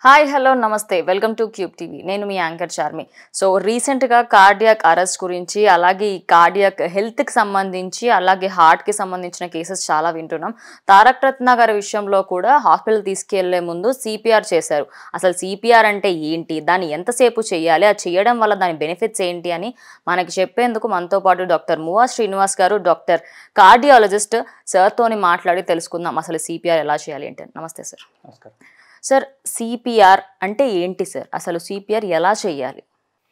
Hi hello నమస్తే welcome to Cube TV నేను మీ యాంకర్ చార్మి సో రీసెంట్గా కార్డియాక్ అరెస్ట్ గురించి అలాగే ఈ కార్డియాక్ హెల్త్కి సంబంధించి అలాగే హార్ట్కి సంబంధించిన కేసెస్ చాలా వింటున్నాం తారక్ రత్న గారి విషయంలో కూడా హాస్పిటల్ తీసుకెళ్లే ముందు సిపిఆర్ చేశారు అసలు సిపిఆర్ అంటే ఏంటి దాన్ని ఎంతసేపు చేయాలి అది చేయడం వల్ల దాని బెనిఫిట్స్ ఏంటి అని మనకి చెప్పేందుకు మనతో పాటు డాక్టర్ మువా శ్రీనివాస్ గారు డాక్టర్ కార్డియాలజిస్ట్ సార్తోని మాట్లాడి తెలుసుకుందాం అసలు సిపిఆర్ ఎలా చేయాలి అంటే నమస్తే సార్ నమస్కారం సార్ సిపిఆర్ అంటే ఏంటి సార్ అసలు సిపిఆర్ ఎలా చేయాలి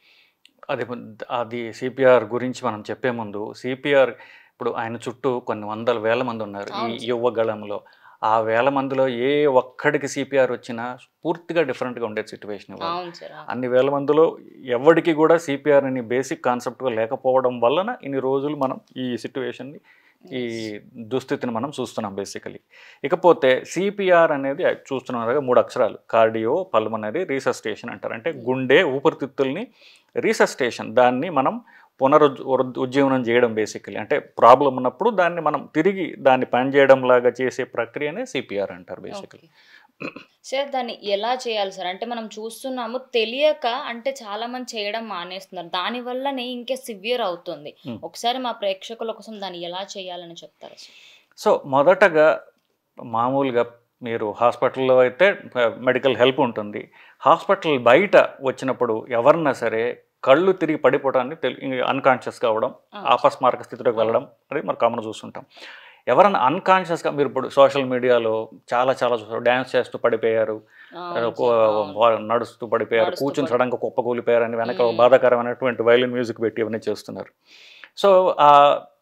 అది అది సిపిఆర్ గురించి మనం చెప్పే ముందు సిపిఆర్ ఇప్పుడు ఆయన చుట్టూ కొన్ని వందల వేల మంది ఉన్నారు ఈ అవును. యువ గళంలో ఆ వేల మందిలో ఏ ఒక్కడికి సిపిఆర్ వచ్చినా పూర్తిగా డిఫరెంట్గా ఉండేది సిచ్యువేషన్ అవును సార్ అన్ని వేల మందిలో ఎవరికి కూడా సిపిఆర్ అని బేసిక్ కాన్సెప్ట్గా లేకపోవడం వలన ఇన్ని రోజులు మనం ఈ సిచ్యువేషన్ని ఈ దుస్థితిని మనం చూస్తున్నాం బేసికలీ ఇకపోతే సిపిఆర్ అనేది చూస్తున్నారుగా మూడు అక్షరాలు కార్డియో పల్మనరీ రీసస్టేషన్ అంటారు అంటే గుండె ఊపిరితిత్తుల్ని రీసస్టేషన్ దాన్ని మనం పునరుజ్ ఉర్- ఉజ్జీవనం చేయడం బేసికలీ అంటే ప్రాబ్లం ఉన్నప్పుడు దాన్ని మనం తిరిగి దాన్ని పనిచేయడం లాగా చేసే ప్రక్రియనే సిపిఆర్ అంటారు బేసికలీ సార్ దాన్ని ఎలా చేయాలి సార్ అంటే మనం చూస్తున్నాము తెలియక అంటే చాలా మంది చేయడం మానేస్తున్నారు దాని వల్లనే ఇంకా సివియర్ అవుతుంది Hmm. ఒకసారి మా ప్రేక్షకుల కోసం దాన్ని ఎలా చేయాలని చెప్తారా సార్ సో మొదటగా మామూలుగా మీరు హాస్పిటల్లో అయితే మెడికల్ హెల్ప్ ఉంటుంది హాస్పిటల్ బయట వచ్చినప్పుడు ఎవరన్నా సరే కళ్ళు తిరిగి పడిపోవడాన్ని అన్కాన్షియస్ కావడం ఆపస్మారక స్థితిలోకి వెళ్ళడం అనేది మనం కామన్ చూస్తుంటాం ఎవరైనా అన్కాన్షియస్గా మీరు ఇప్పుడు సోషల్ మీడియాలో చాలా చాలా చూస్తారు డ్యాన్స్ చేస్తూ పడిపోయారు అవును కో- సార్, అవును. వా- నడుస్తూ పడిపోయారు నడుస్తూ కూర్చుని పడి- సడన్గా కుప్ప కూలిపోయారు అని వెనక మ్మ్. బాధాకరమైనటువంటి వైలిన్ మ్యూజిక్ పెట్టి ఇవన్నీ చేస్తున్నారు సో ఆ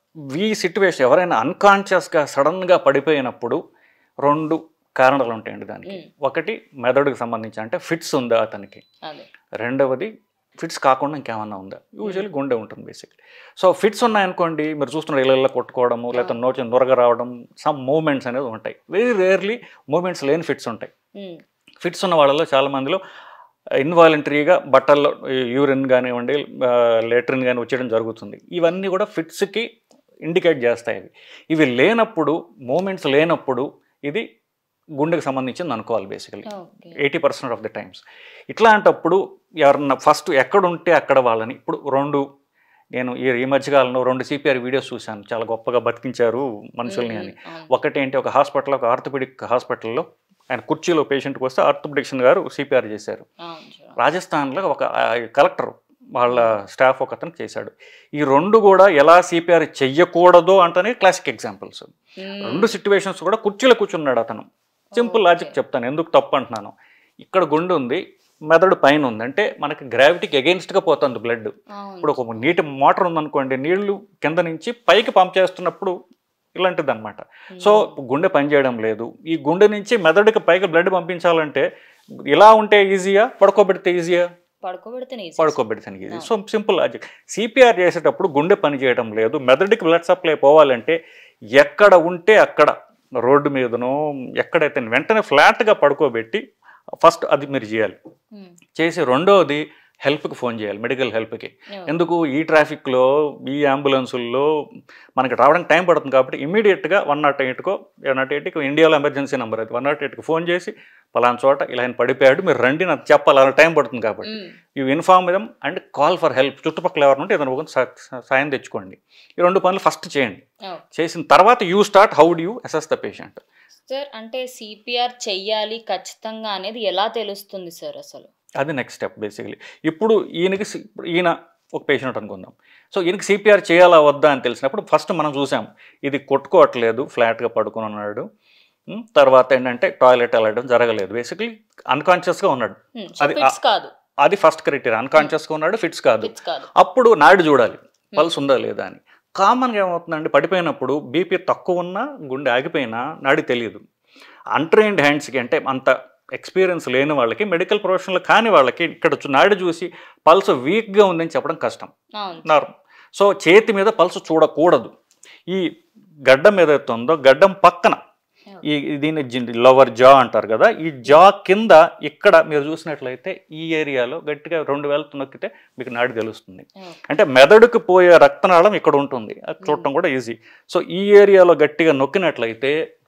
ఈ సిట్యువేషన్ ఎవరైనా అన్కాన్షియస్గా సడన్గా పడిపోయినప్పుడు రెండు కారణాలు ఉంటాయండి దానికి మ్మ్. ఒకటి మెదడుకు సంబంధించి అంటే ఫిట్స్ ఉందా అతనికి అదే రెండవది ఫిట్స్ కాకుండా ఇంకేమన్నా ఉందా యూజువల్లీ గుండె ఉంటుంది బేసిక్లీ సో ఫిట్స్ ఉన్నాయనుకోండి మీరు చూస్తున్న ఇళ్ళల్లో కొట్టుకోవడము లేకపోతే నోచి నొరగ రావడం సమ్ మూమెంట్స్ అనేది ఉంటాయి వెరీ రేర్లీ మూమెంట్స్ లేని ఫిట్స్ ఉంటాయి Hmm. ఫిట్స్ ఉన్న వాళ్ళలో చాలా మందిలో ఇన్వాలంటరీగా బట్టల్లో యూరిన్ కానివ్వండి లెట్రిన్ కానీ వచ్చేయడం జరుగుతుంది ఇవన్నీ కూడా ఫిట్స్కి ఇండికేట్ చేస్తాయి ఇవి ఇవి లేనప్పుడు మూమెంట్స్ లేనప్పుడు ఇది గుండెకి సంబంధించింది అనుకోవాలి basically okay eighty percent of the times ఇట్లాంటప్పుడు ఎవరన్నా ఫస్ట్ ఎక్కడ ఉంటే అక్కడ వాళ్ళని ఇప్పుడు రెండు నేను ఈ ఈ మధ్యకాలంలో రెండు సిపిఆర్ వీడియోస్ చూశాను చాలా గొప్పగా బతికించారు మనుషుల్ని అని ఒకటి ఏంటి ఒక హాస్పిటల్ ఒక ఆర్థోపెడిక్ హాస్పిటల్లో ఆయన కుర్చీలో పేషెంట్కి వస్తే ఆర్థోపెడిక్షన్ గారు సిపిఆర్ చేశారు అవును సార్ రాజస్థాన్లో ఒక ఆ, కలెక్టర్ వాళ్ళ స్టాఫ్ ఒక అతను చేశాడు ఈ రెండు కూడా ఎలా సిపిఆర్ చెయ్యకూడదు అంటేనే క్లాసిక్ ఎగ్జాంపుల్స్ Hmm. రెండు సిచ్యువేషన్స్ కూడా కుర్చీలో కూర్చున్నాడు అతను సింపుల్ లాజిక్ చెప్తాను ఎందుకు తప్పు అంటున్నాను ఇక్కడ గుండె ఉంది మెదడు పైన ఉంది అంటే మనకి గ్రావిటీకి అగెయిన్స్ట్గా పోతుంది బ్లడ్ అవును ఇప్పుడు ఒక నీటి మోటార్ ఉందనుకోండి నీళ్లు కింద నుంచి పైకి పంప్ చేస్తున్నప్పుడు ఇలాంటిది అనమాట సో గుండె పనిచేయడం లేదు ఈ గుండె నుంచి మెదడుకి పైకి బ్లడ్ పంపించాలంటే ఇలా ఉంటే ఈజీయా పడుకోబెడితే ఈజీయా పడుకోబెడితేనే easy. పడుకోబెడితే easy so simple logic CPR చేసేటప్పుడు గుండె పని చేయడం లేదు మెదడుకి బ్లడ్ సప్లై పోవాలంటే ఎక్కడ ఉంటే అక్కడ రోడ్డు మీదనో ఎక్కడైతే వెంటనే ఫ్లాట్గా పడుకోబెట్టి ఫస్ట్ అది మీరు చేయాలి Hmm. చేసి రెండోది హెల్ప్కి ఫోన్ చేయాలి మెడికల్ హెల్ప్కి Yeah. ఎందుకు ఈ ట్రాఫిక్లో ఈ అంబులెన్సుల్లో మనకి రావడానికి టైం పడుతుంది కాబట్టి ఇమీడియట్గా వన్ నాట్ ఎయిట్కో వన్ నాట్ ఎయిట్కి ఇండియాలో ఎమర్జెన్సీ నెంబర్ అది వన్ నాట్ ఎయిట్కి ఫోన్ చేసి పలానా చోట ఇలా ఆయన పడిపోయాడు మీరు రండి నాకు చెప్పాలి అలా టైం పడుతుంది కాబట్టి Hmm. You inform them and call for help చుట్టుపక్కల ఎవరు ఉంటే ఏదైనా ఒక సా- సా- సాయం తెచ్చుకోండి ఈ రెండు పనులు ఫస్ట్ చేయండి Oh. చేసిన తర్వాత you start how do you assess the patient sir అంటే సిపిఆర్ చెయ్యాలి ఖచ్చితంగా అనేది ఎలా తెలుస్తుంది సార్ అసలు అది నెక్స్ట్ స్టెప్ బేసికలీ ఇప్పుడు ఈయనకి సి- ఇప్పుడు ఈయన ఒక పేషెంట్ అనుకుందాం సో ఈయనకి సిపిఆర్ చేయాలా వద్దా అని తెలిసినప్పుడు ఫస్ట్ మనం చూసాం ఇది కొట్టుకోవట్లేదు ఫ్లాట్గా పడుకుని ఉన్నాడు ఉమ్, తర్వాత ఏంటంటే టాయిలెట్ వెళ్ళడం జరగలేదు బేసికలీ అన్కాన్షియస్గా ఉన్నాడు Hmm. So అది fits కాదు అది ఫస్ట్ క్రైటీరియా అన్కాన్షియస్గా ఉన్నాడు ఫిట్స్ కాదు ఫిట్స్ కాదు అప్పుడు నాడి చూడాలి పల్స్ ఉందా లేదా అని కామన్గా ఏమవుతుందండి పడిపోయినప్పుడు బీపీ తక్కువ ఉన్నా గుండె ఆగిపోయినా నాడి తెలియదు అన్ట్రైన్డ్ హ్యాండ్స్కి అంటే అంత ఎక్స్పీరియన్స్ లేని వాళ్ళకి మెడికల్ ప్రొఫెషనల్ కాని వాళ్ళకి ఇక్కడ చూ- నాడి చూసి పల్స్ వీక్గా ఉందని చెప్పడం కష్టం అవును నార్మ్ సో చేతి మీద పల్స్ చూడకూడదు ఈ గడ్డం ఏదైతే ఉందో గడ్డం పక్కన ఈ దీన్ని లోవర్ జా అంటారు కదా ఈ జా కింద ఇక్కడ మీరు చూసినట్లయితే ఈ ఏరియాలో గట్టిగా రెండు వేలతో నొక్కితే మీకు నాడి తెలుస్తుంది Okay. అంటే మెదడుకు పోయే రక్తనాళం ఇక్కడ ఉంటుంది అది చూడటం కూడా ఈజీ సో ఈ ఏరియాలో గట్టిగా నొక్కినట్లయితే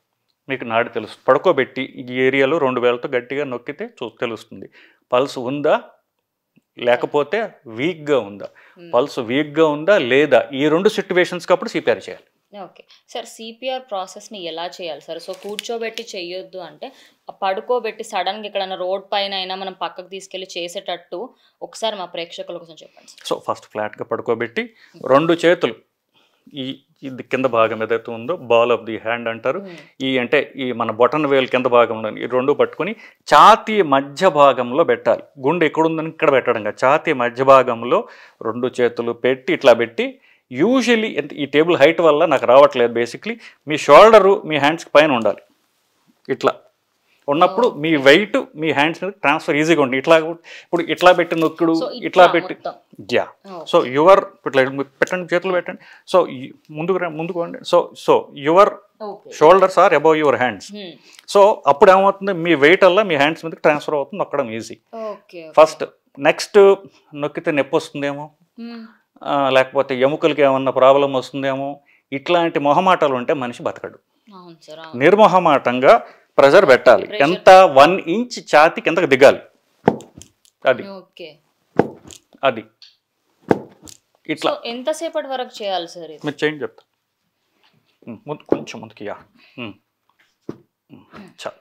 మీకు నాడి తెలుస్తుంది పడుకోబెట్టి ఈ ఏరియాలో రెండు వేలతో గట్టిగా నొక్కితే చూ తెలుస్తుంది పల్స్ ఉందా లేకపోతే వీక్గా ఉందా Hmm. పల్స్ వీక్గా ఉందా లేదా ఈ రెండు సిచ్యువేషన్స్కి అప్పుడు సిపిఆర్ చేయాలి ఓకే సార్ సిపిఆర్ ప్రాసెస్ని ఎలా చేయాలి సార్ సో కూర్చోబెట్టి చెయ్యొద్దు అంటే ఆ పడుకోబెట్టి సడన్గా ఎక్కడైనా రోడ్ పైన అయినా మనం పక్కకు తీసుకెళ్ళి చేసేటట్టు ఒకసారి మా ప్రేక్షకుల కోసం చెప్పండి సార్ సో ఫస్ట్ ఫ్లాట్గా పడుకోబెట్టి రెండు చేతులు ఈ ఇది కింద భాగం ఏదైతే ఉందో బాల్ ఆఫ్ ది హ్యాండ్ అంటారు Hmm. ఈ అంటే ఈ మన బొటన్ వేలు కింద భాగంలో ఈ రెండు పట్టుకుని ఛాతీ మధ్య భాగంలో పెట్టాలి గుండె ఎక్కడుందని ఇక్కడ పెట్టడం కాదు ఛాతీ మధ్య భాగంలో రెండు చేతులు పెట్టి ఇట్లా పెట్టి యూజువలీ ఈ టేబుల్ హైట్ వల్ల నాకు రావట్లేదు బేసిక్లీ మీ షోల్డరు మీ హ్యాండ్స్కి పైన ఉండాలి ఇట్లా ఉన్నప్పుడు మీ వెయిట్ మీ హ్యాండ్స్ మీద ట్రాన్స్ఫర్ ఈజీగా ఉంటుంది ఇట్లా ఇప్పుడు ఇట్లా పెట్టి నొక్కుడు సో ఇట్లా పెట్టి మొత్తం. Yeah Oh. సో యువర్ ఇట్లా పెట్టండి చేతులు పెట్టండి సో ముందుకు రా- ముందుకు రండి so so your okay shoulders are above your hands Hmm. So అప్పుడు ఏమవుతుంది మీ వెయిట్ వల్ల మీ హ్యాండ్స్ మీదకి ట్రాన్స్ఫర్ అవుతుంది నొక్కడం ఈజీ ఓకే ఫస్ట్ నెక్స్ట్ నొక్కితే నొప్పి వస్తుందేమో Hmm. ఆ, లేకపోతే ఎముకలకి ఏమన్నా ప్రాబ్లం వస్తుందేమో ఇట్లాంటి మొహమాటాలు ఉంటే మనిషి బతకడు అవును సార్ అవును నిర్మోహమాటంగా ప్రెజర్ పెట్టాలి Pressure. ఎంత వన్ ఇంచ్ ఛాతి కిందకి దిగాలి అది ఓకే అది ఇట్లా సో ఎంతసేపటి వరకు చేయాలి సార్ ఇది మీరు చేయండి చెప్తా ఉమ్, ముందు కొంచెం ముందుకి యా ఉమ్. ఉమ్, చాలు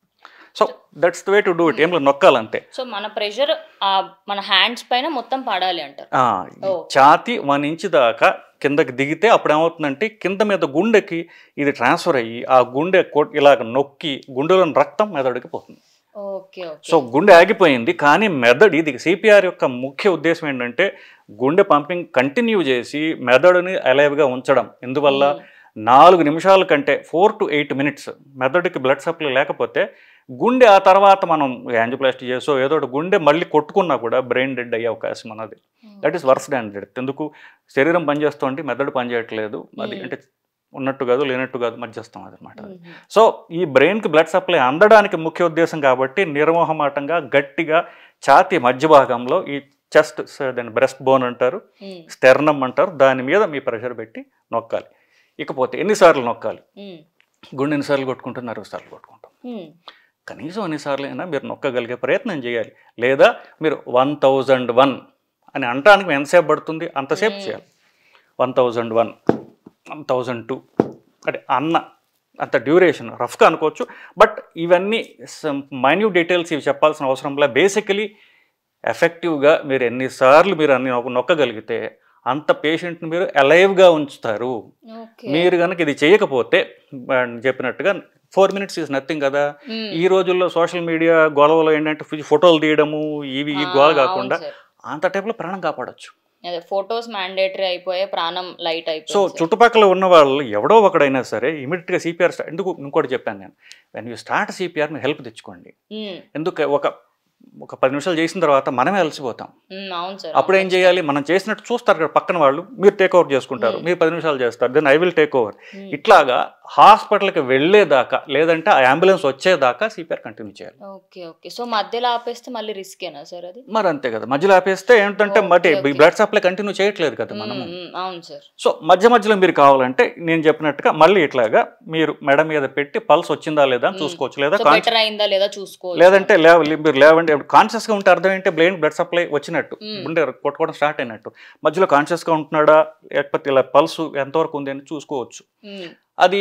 so that's the way to do it ఏం లేదు నొక్కాలంతే సో మన ప్రెషర్ మన హ్యాండ్స్ పైన మొత్తం పడాలి అంటారు ఆ, ఈ Oh. ఛాతి వన్ ఇంచ్ దాకా కిందకి దిగితే అప్పుడు ఏమవుతుందంటే కింద మీద గుండెకి ఇది ట్రాన్స్ఫర్ అయ్యి ఆ గుండె కొ- ఇలాగ నొక్కి గుండెలోని రక్తం మెదడుకి పోతుంది ఓకే ఓకే సో గుండె ఆగిపోయింది కానీ మెదడు ఇది సిపిఆర్ యొక్క ముఖ్య ఉద్దేశం ఏంటంటే గుండె పంపింగ్ కంటిన్యూ చేసి మెదడుని అలైవ్గా ఉంచడం ఎందువల్ల నాలుగు నిమిషాల కంటే ఫోర్ టు ఎయిట్ మినిట్స్ మెదడుకి బ్లడ్ సప్లై లేకపోతే గుండె ఆ తర్వాత మనం యాంజియోప్లాస్టీ చేసో ఏదో ఒకటి గుండె మళ్ళీ కొట్టుకున్నా కూడా బ్రెయిన్ డెడ్ అయ్యే అవకాశం ఉన్నది that is worse than death ఎందుకు శరీరం పనిచేస్తుంటే మెదడు పనిచేయట్లేదు అది Hmm. అంటే ఉన్నట్టు కాదు లేనట్టు కాదు మధ్యస్థం అదనమాట Mhm. సో ఈ బ్రెయిన్కి బ్లడ్ సప్లై అందడానికి ముఖ్య ఉద్దేశం కాబట్టి నిర్మోహమాటంగా గట్టిగా ఛాతీ మధ్య భాగంలో ఈ చెస్ట్ దాన్ని బ్రెస్ట్ బోన్ అంటారు Hmm. స్టెర్నమ్ అంటారు దాని మీద మీ ప్రెషర్ పెట్టి నొక్కాలి ఇకపోతే ఎన్నిసార్లు నొక్కాలి Hmm. గుండె ఎన్నిసార్లు కొట్టుకుంటాం అరవై సార్లు కొట్టుకుంటాం Hmm. కనీసం ఎన్నిసార్లు అయినా మీరు నొక్కగలిగే ప్రయత్నం చేయాలి లేదా మీరు వన్ థౌజండ్ వన్ అని అనడానికి ఎంతసేపు పడుతుంది అంతసేపు Hmm. చేయాలి one thousand one one thousand two అంటే అన్న అంత డ్యూరేషన్ రఫ్గా అనుకోవచ్చు బట్ ఇవన్నీ మైన్యూట్ డీటెయిల్స్ ఇవి చెప్పాల్సిన అవసరం లేదు బేసికలీ ఎఫెక్టివ్గా మీరు ఎన్నిసార్లు మీరు అన్ని నొక్క- నొక్కగలిగితే అంత పేషెంట్ని మీరు అలైవ్గా ఉంచుతారు Okay. మీరు కనుక ఇది చేయకపోతే ఆ, చెప్పినట్టుగా ఫోర్ మినిట్స్ ఈజ్ నథింగ్ కదా Hmm. ఈ రోజుల్లో సోషల్ మీడియా గొడవలో ఏంటంటే ఫి- ఫోటోలు తీయడము ఇవి ఈ గోల ఆ, కాకుండా అవును సార్. అంత టైప్లో ప్రాణం కాపాడొచ్చు అదే ఫొటోస్ మ్యాండేటరీ అయిపోయాయి ప్రాణం లైట్ సో అయిపోయింది సార్. చుట్టుపక్కల ఉన్న వాళ్ళు ఎవడో ఒకడైనా సరే ఇమీడియట్గా సిపిఆర్ స్టార్ట్ ఎందుకు ఇంకోటి చెప్పాను నేను వెన్ యూ స్టార్ట్ సిపిఆర్ మీరు హెల్ప్ తెచ్చుకోండి Hmm. ఎందుకు ఒక ఒక పది నిమిషాలు చేసిన తర్వాత మనమే అలసిపోతాం Hmm, అవును సార్ అప్పుడు ఏం చేయాలి మనం చేసినట్టు చూస్తారు కదా పక్కన వాళ్ళు మీరు టేక్ ఓవర్ చేసుకుంటారు మీరు పది నిమిషాలు చేస్తారు then I will take over Hmm. ఇట్లాగా హాస్పిటల్కి వెళ్ళేదాకా లేదంటే ఆ అంబులెన్స్ వచ్చేదాకా సిపిఆర్ కంటిన్యూ చేయాలి ఓకే ఓకే సో మధ్యలో ఆపేస్తే మళ్ళీ రిస్కేనా సార్ అది మరి అంతే కదా మధ్యలో ఆపేస్తే ఏంటంటే Okay, మరి okay. బ్లడ్ సప్లై కంటిన్యూ చేయట్లేదు కదా మనము Hmm, hmm, అవును సార్ సో మధ్య మధ్యలో మీరు కావాలంటే నేను చెప్పినట్టుగా మళ్ళీ ఇట్లాగా మీరు మెడ మీద పెట్టి పల్స్ వచ్చిందా లేదా అని Hmm. చూసుకోవచ్చు లేదా సో కాన్షియస్ బెటర్ అయిందా లేదా చూసుకోవచ్చు లేదంటే లేవ మీరు లేవండి కాన్షియస్గా ఉంటే అర్థం ఏంటి బ్రెయిన్ బ్లడ్ సప్లై వచ్చినట్టు Hmm. గుండె కొట్టుకోవడం స్టార్ట్ అయినట్టు మధ్యలో కాన్షియస్గా ఉంటున్నాడా లేకపోతే ఇలా పల్స్ ఎంతవరకు ఉంది అని చూసుకోవచ్చు Hmm. అది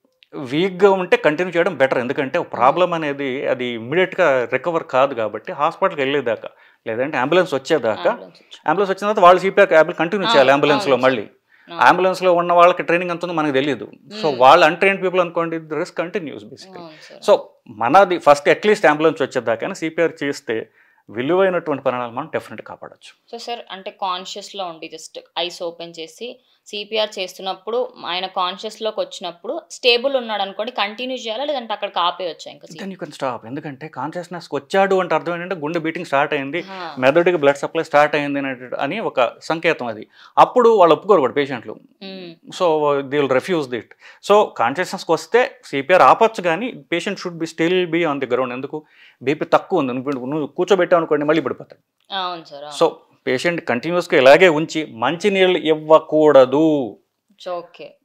వీక్గా ఉంటే కంటిన్యూ చేయడం బెటర్ ఎందుకంటే ప్రాబ్లం అనేది అది ఇమ్మీడియట్గా రికవర్ కాదు కాబట్టి హాస్పిటల్కి వెళ్ళేదాకా లేదంటే అంబులెన్స్ వచ్చేదాకా Ambulance వచ్చి. అంబులెన్స్ వచ్చిన తర్వాత వాళ్ళు సిపిఆర్ యాబుల్ కంటిన్యూ ఆ, చేయాలి అంబులెన్స్లో అవును మళ్ళీ ఆ. అంబులెన్స్లో ఉన్న వాళ్ళకి ట్రైనింగ్ ఎంత ఉందో మనకు తెలియదు సో వాళ్ళు అన్ట్రైన్ పీపుల్ అనుకోండి రిస్క్ కంటిన్యూస్ బేసిక్లీ అవును సార్ సో మనది ఫస్ట్ అట్లీస్ట్ అంబులెన్స్ వచ్చేదాకా సిపిఆర్ చేస్తే విలువైనటువంటి పరిణామాలు మనం డెఫినెట్ కాపాడొచ్చు సో సార్ అంటే కాన్షియస్లో ఉండి జస్ట్ ఐస్ ఓపెన్ చేసి సిపిఆర్ చేస్తున్నప్పుడు ఆయన కాన్షియస్లోకి వచ్చినప్పుడు స్టేబుల్ ఉన్నాడు అనుకోండి కంటిన్యూ చేయాలా లేదంటే అక్కడికి ఆపేయచ్చా ఇంకా దెన్ యూ కెన్ స్టాప్ ఎందుకంటే కాన్షియస్నెస్ వచ్చాడు అంటే అర్థం ఏంటంటే గుండె బీటింగ్ స్టార్ట్ అయింది ఆ. మెదడుకి బ్లడ్ సప్లై స్టార్ట్ అయింది అనేట- అని ఒక సంకేతం అది అప్పుడు వాళ్ళు ఒప్పుకోరు కూడా పేషెంట్లు Hmm. So they will refuse that so కాన్షియస్నెస్కి వస్తే సిపిఆర్ ఆపొచ్చు కానీ patient should be still be on the ground ఎందుకు బీపీ తక్కువ ఉంది నువ్వు నువ్వు కూర్చోబెట్టావు అనుకోండి మళ్ళీ పడిపోతాడు అవును సార్ అవును. సో పేషెంట్ కంటిన్యూస్గా ఇలాగే ఉంచి మంచి నీళ్ళు ఇవ్వకూడదు సో ఓకే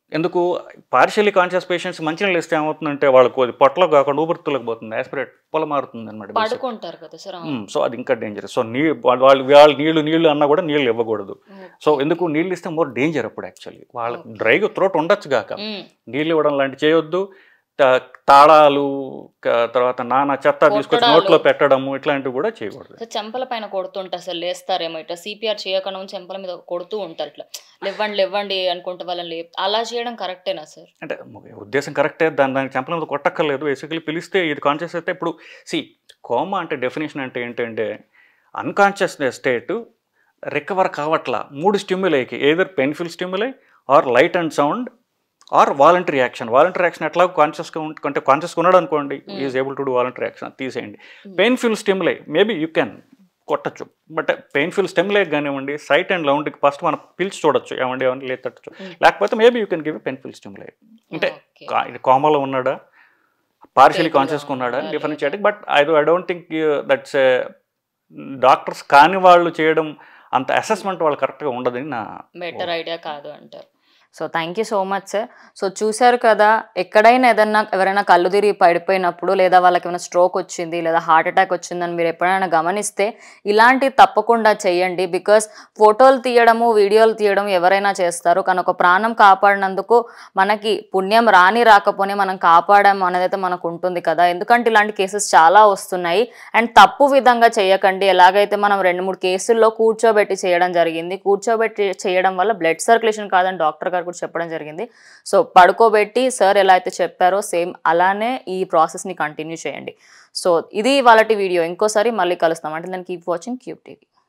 ఎందుకు పార్షియలీ కాన్షియస్ పేషెంట్స్ మంచినీళ్ళు ఇస్తే ఏమవుతుందంటే వాళ్ళకు అది పొట్టలో కాకుండా ఊపిరితిత్తులకు పోతుంది యాస్పిరేట్ పొల మారుతుంది అనమాట పడుకుంటారు కదా సార్ సో అది ఇంకా డేంజర్ సో నీ వాళ్ళు వాళ్ళు వాళ్ళు నీళ్ళు నీళ్ళు అన్నా కూడా నీళ్ళు ఇవ్వకూడదు సో ఎందుకు నీళ్ళు ఇస్తే మోర్ డేంజర్ అప్పుడు యాక్చువల్లీ వాళ్ళకి డ్రైగా త్రోట్ ఉండొచ్చు కాక నీళ్ళు ఇవ్వడం లాంటి చేయొద్దు తా- తాళాలు క- తర్వాత నానా చెత్త తీసుకొచ్చి కొట్టడాలు. నోట్లో పెట్టడము ఇట్లాంటివి కూడా చేయకూడదు సో చెంపల పైన కొడుతుంటారు అసలు లేస్తారేమో ఇట్లా సిపిఆర్ చేయకుండా ఉంచి చెంపల మీద కొడుతూ ఉంటారు ఇట్లా లేవ్వండి లేవ్వండి అనుకుంటే వాళ్ళని లేపు అలా చేయడం కరెక్టేనా సార్ అంటే ఉద్దేశం కరెక్టే దాని దానికి చెంపల మీద కొట్టక్కర్లేదు బేసికలీ పిలిస్తే ఇది కాన్షియస్ అయితే ఇప్పుడు సి కోమా అంటే డెఫినేషన్ అంటే ఏంటంటే అన్కాన్షియస్ స్టేట్ రికవర్ కావట్లా మూడు స్టిమ్యులైకి either painful stimuli or light and sound or voluntary action voluntary action ఎట్లా కాన్షియస్గా ఉంటే అంటే కాన్షియస్గా ఉన్నాడు అనుకోండి is able to do voluntary action తీసేయండి painful stimuli maybe you can కొట్టచ్చు బట్ పెయిన్ఫుల్ స్టెమ్లే కానివ్వండి సైట్ అండ్ లౌండ్కి ఫస్ట్ మనం పిలిచి చూడొచ్చు ఏమండి ఏమని లేదు తట్టచ్చు లేకపోతే maybe you can give painful stimuli అంటే Okay. కా- ఇది కామలో ఉన్నాడా పార్షియలీ Stable గా కాన్షియస్గా ఉన్నాడా ఉన్నాడా డిఫరెన్స్ చేయడం but I I don't think that's doctors కాని వాళ్ళు చేయడం అంత అసెస్మెంట్ వాళ్ళు కరెక్ట్గా ఉండదని నా బెటర్ ఐడియా కాదు అంటారు so thank you so much sir so చూశారు కదా ఎక్కడైనా ఏదన్నా ఎవరైనా కళ్ళు తిరిగి పడిపోయినప్పుడు లేదా వాళ్ళకి ఏమైనా స్ట్రోక్ వచ్చింది లేదా హార్ట్ అటాక్ వచ్చిందని మీరు ఎప్పుడైనా గమనిస్తే ఇలాంటివి తప్పకుండా చేయండి బికాస్ ఫోటోలు తీయడము వీడియోలు తీయడం ఎవరైనా చేస్తారు కానీ ఒక ప్రాణం కాపాడినందుకు మనకి పుణ్యం రాని రాకపోని మనం కాపాడాము అనేది అయితే మనకు ఉంటుంది కదా ఎందుకంటే ఇలాంటి కేసెస్ చాలా వస్తున్నాయి అండ్ తప్పు విధంగా చేయకండి ఎలాగైతే మనం రెండు మూడు కేసుల్లో కూర్చోబెట్టి చేయడం జరిగింది కూర్చోబెట్టి చేయడం వల్ల బ్లడ్ సర్క్యులేషన్ కాదని డాక్టర్ గారు కూడా చెప్పడం జరిగింది సో పడుకోబెట్టి సార్ ఎలా అయితే చెప్పారో సేమ్ అలానే ఈ ప్రాసెస్ని కంటిన్యూ చేయండి సో ఇది వాళ్ళ వీడియో ఇంకోసారి మళ్ళీ కలుస్తాం అంటే దాన్ని కీప్ వాచింగ్ క్యూబ్ టీవీ